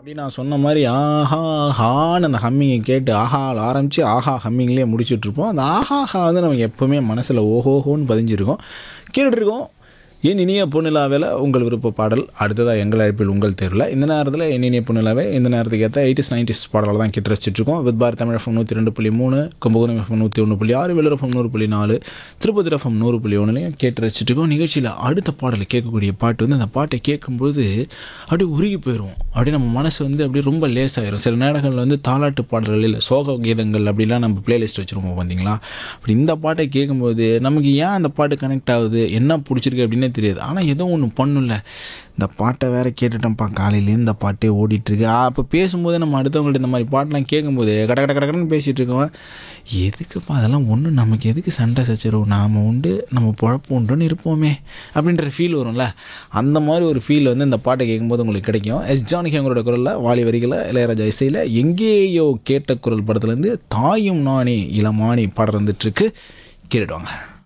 அப்படி நான் சொன்ன மாதிரி ஆஹா ஹான்னு அந்த ஹம்மிங்கை கேட்டு ஆஹாவில் ஆரம்பித்து ஆஹா ஹம்மிங்லேயே முடிச்சுட்ருப்போம் அந்த ஆஹா ஹா வந்து நமக்கு எப்போவுமே மனசில் ஓஹோஹோன்னு பதிஞ்சிருக்கும் கேட்டுட்ருக்கோம் என் இனிய பொண்ணிலாவில் உங்கள் விருப்ப பாடல் அடுத்ததாக எங்கள் அழைப்பில் உங்கள் தேர்வில் இந்த நேரத்தில் என் இனிய பொண்ணிலாவே இந்த நேரத்துக்கு ஏற்ற எயிட்டிஸ் நைன்டிஸ் பாடல்கள் தான் கேட்டு ரசிச்சிட்ருக்கோம் வித் பார் தமிழ் எஃப்எம் நூற்றி ரெண்டு புள்ளி மூணு கும்பகோணம் எஃப்எம் நூற்றி ஒன்று புள்ளி ஆறு வெள்ளூர் எஃப்எம் நூறு புள்ளி நாலு திருப்பதி எஃப்எம் நூறு புள்ளி ஒன்றுலையும் கேட்டு ரசிச்சிட்ருக்கோம் நிகழ்ச்சியில் அடுத்த பாடல் கேட்கக்கூடிய பாட்டு வந்து அந்த பாட்டை கேட்கும்போது அப்படியே உருகி போயிடும் அப்படியே நம்ம மனசு வந்து அப்படியே ரொம்ப லேசாயிரும் சில நேரங்களில் வந்து தாலாட்டு பாடல்கள் இல்லை சோக கீதங்கள் அப்படிலாம் நம்ம பிளேலிஸ்ட் வச்சுருப்போம் பார்த்தீங்களா அப்படி இந்த பாட்டை கேட்கும்போது நமக்கு ஏன் அந்த பாட்டு கனெக்ட் ஆகுது என்ன பிடிச்சிருக்கு அப்படின்னே தெரியாது ஆனால் ஏதோ ஒன்று பண்ணும்ல இந்த பாட்டை வேற கேட்டுட்டோம்ப்பா காலையிலேருந்து இந்த பாட்டே ஓடிட்டுருக்கு அப்போ பேசும்போது நம்ம அடுத்தவங்கள்ட்ட இந்த மாதிரி பாட்டெலாம் கேட்கும்போது கட கட கட கடன்னு பேசிகிட்டு இருக்கோம் எதுக்குப்பா அதெல்லாம் ஒன்று நமக்கு எதுக்கு சண்டை சச்சரவு நாம் உண்டு நம்ம பொழப்பு உண்டுன்னு இருப்போமே அப்படின்ற ஃபீல் வரும்ல அந்த மாதிரி ஒரு ஃபீல் வந்து இந்த பாட்டை கேட்கும்போது உங்களுக்கு கிடைக்கும் எஸ் ஜானகி அவங்களோட குரலில் வாலி வரிகளை இளையராஜா இசையில் எங்கேயோ கேட்ட குரல் படத்துலேருந்து தாயும் நானே இளமானி பாடம் வந்துட்டுருக்கு கேட்டுடுவாங்க